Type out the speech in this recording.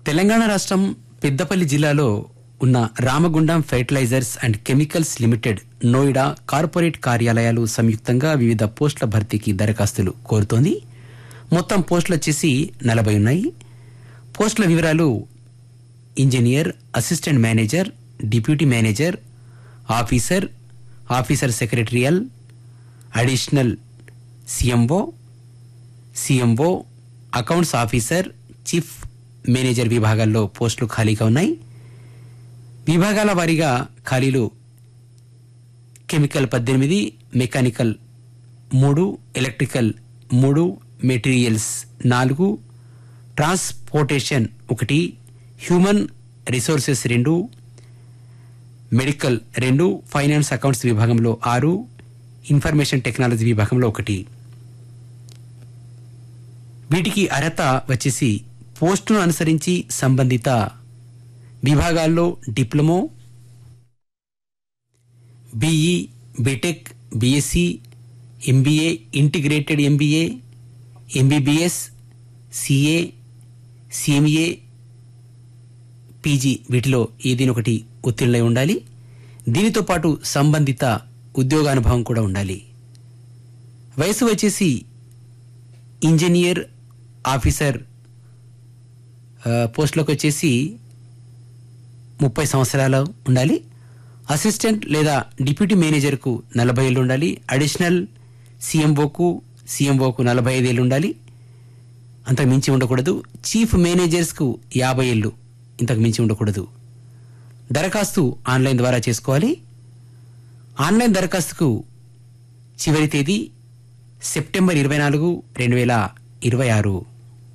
తెలంగాణ రాష్ట్రం పెద్దపల్లి జిల్లాలో ఉన్న Ramagundam fertilizers and chemicals limited Noida corporate కార్యాలయాలు సంయుక్తంగా వివిధ పోస్టుల భర్తీకి దరఖాస్తులు కోరుతోంది మొత్తం పోస్టులు వచ్చేసి నలభై ఉన్నాయి పోస్టుల వివరాలు engineer assistant manager deputy manager officer officer secretarial additional CMO CMO accounts officer chief manager విభాగాల్లో పోస్టులు ఖాళీగా ఉన్నాయి విభాగాల వారీగా ఖాళీలు కెమికల్ పద్దెనిమిది మెకానికల్ మూడు ఎలక్ట్రికల్ మూడు మెటీరియల్స్ నాలుగు ట్రాన్స్పోర్టేషన్ ఒకటి హ్యూమన్ రిసోర్సెస్ రెండు మెడికల్ రెండు ఫైనాన్స్ అకౌంట్స్ విభాగంలో ఆరు ఇన్ఫర్మేషన్ టెక్నాలజీ విభాగంలో ఒకటి వీటికి అర్హత వచ్చేసి పోస్టును అనుసరించి సంబంధిత విభాగాల్లో diploma BE BTech BSc MBA integrated MBA MBBS CA CMA PG వీటిలో ఏదైనా ఒకటి ఉత్తీర్ణులై ఉండాలి దీనితో పాటు సంబంధిత ఉద్యోగానుభవం కూడా ఉండాలి వయసు వచ్చేసి ఇంజనీర్ ఆఫీసర్ ఆ, పోస్టులకు వచ్చేసి ముప్పై సంవత్సరాలు ఉండాలి అసిస్టెంట్ లేదా డిప్యూటీ మేనేజర్కు నలభై ఏళ్ళు ఉండాలి అడిషనల్ సీఎంఓకు సీఎంఓకు నలభై ఐదు ఏళ్ళు ఉండాలి అంతకు మించి ఉండకూడదు చీఫ్ మేనేజర్స్కు యాభై ఏళ్ళు ఇంతకు మించి ఉండకూడదు దరఖాస్తు ఆన్లైన్ ద్వారా చేసుకోవాలి ఆన్లైన్ దరఖాస్తుకు చివరి తేదీ సెప్టెంబర్ ఇరవై నాలుగు రెండు వేల ఇరవై ఆరు